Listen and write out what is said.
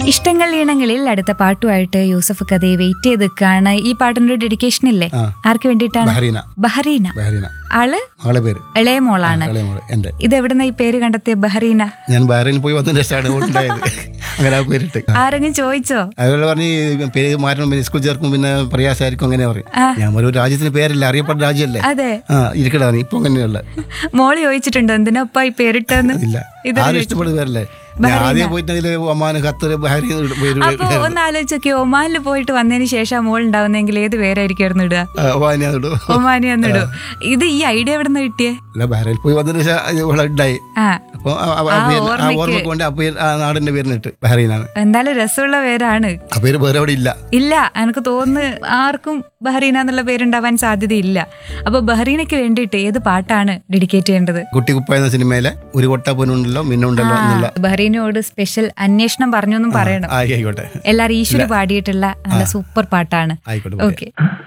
ഇഷ്ടങ്ങൾ ഈണങ്ങളിൽ അടുത്ത പാട്ടുമായിട്ട് യൂസഫ് കഥയെ വെയിറ്റ് ചെയ്ത് നിൽക്കുകയാണ് ഈ പാട്ടിനൊരു ഡെഡിക്കേഷൻ ഇല്ലേ ആ. ആർക്ക് വേണ്ടിയിട്ടാണ് ബഹറീന ബഹറീന ബഹറീന ആള് മകളെ പേര് ഇളയ മോളാണ് ഇളയ മോള് എൻ്റെ ഇത് എവിടുന്ന ഈ പേര് കണ്ടെത്തിയ ബഹറീന ഞാൻ ബഹറീനിൽ പോയി വന്നതിന്റെ ശേഷമാണ് ഉണ്ടായത് അങ്ങനെ ആ പേരിട്ട് ആരെങ്കിലും ചോദിച്ചോ അതുപോലെ പറഞ്ഞ് ഈ പേര് മാറ്റണം പിന്നെ സ്കൂൾ ചേർക്കും പിന്നെ പ്രയാസമായിരിക്കും അങ്ങനെ പറയും ആ. ഞാൻ ഒരു രാജ്യത്തിന് പേരല്ല അറിയപ്പെട്ട രാജ്യമല്ലേ അതെ ആ ഇരിക്കട്ടെ പറഞ്ഞു ഇപ്പൊ അങ്ങനെയുള്ള മോള് ചോദിച്ചിട്ടുണ്ടോ എന്തിനപ്പ ഈ പേരിട്ടെന്ന് ഇല്ല ഇത് ആരും ഇഷ്ടപ്പെടുന്ന പേരല്ലേ ഞാൻ ആദ്യം പോയിട്ട് അതില് ഒമാൻ ഖത്തർ ബഹറീൻ പേര് അപ്പൊ ഒന്ന് ആലോചിച്ചൊക്കെ ഒമാനിൽ പോയിട്ട് വന്നതിന് ശേഷം മോൾ ഉണ്ടാവുന്നെങ്കിൽ ഏത് പേരായിരിക്കും ഇടുക ഒമാനിയാടും ഒമാനി എന്നിടും ഇത് ഈ ഐഡിയ എവിടെ നിന്ന് കിട്ടിയേ അല്ല ബഹറയിൽ പോയി വന്നതിന് ശേഷം ഇവിടെ ഉണ്ടായി ആ അപ്പൊ ആ- ആ- ആ പേര്- ആ ഓർമ്മക്ക് വേണ്ടി ആ പേര് ആ നാടിന്റെ പേരിനിട്ട് ബഹറീനാണ് എന്തായാലും രസമുള്ള പേരാണ് ആ പേര് വേറെ അവിടെ ഇല്ല ഇല്ല എനിക്ക് തോന്നുന്നു ആർക്കും ബഹ്റീന എന്നുള്ള പേരുണ്ടാവാൻ സാധ്യതയില്ല അപ്പൊ ബഹ്റീനയ്ക്ക് വേണ്ടിയിട്ട് ഏത് പാട്ടാണ് ഡെഡിക്കേറ്റ് ചെയ്യേണ്ടത് കുട്ടി കുപ്പ എന്ന സിനിമയിലെ ഒരു കൊട്ട പൊന്നുണ്ടല്ലോ മിന്നുണ്ടല്ലോ എന്നുള്ള ബഹ്റീനോട് സ്പെഷ്യൽ അന്വേഷണം പറഞ്ഞു എന്നും പറയണം ആ, ആയിക്കോട്ടെ എല്ലാരും ഈശ്വരി പാടിയിട്ടുള്ള നല്ല സൂപ്പർ പാട്ടാണ് ആയിക്കോട്ടെ ഓക്കെ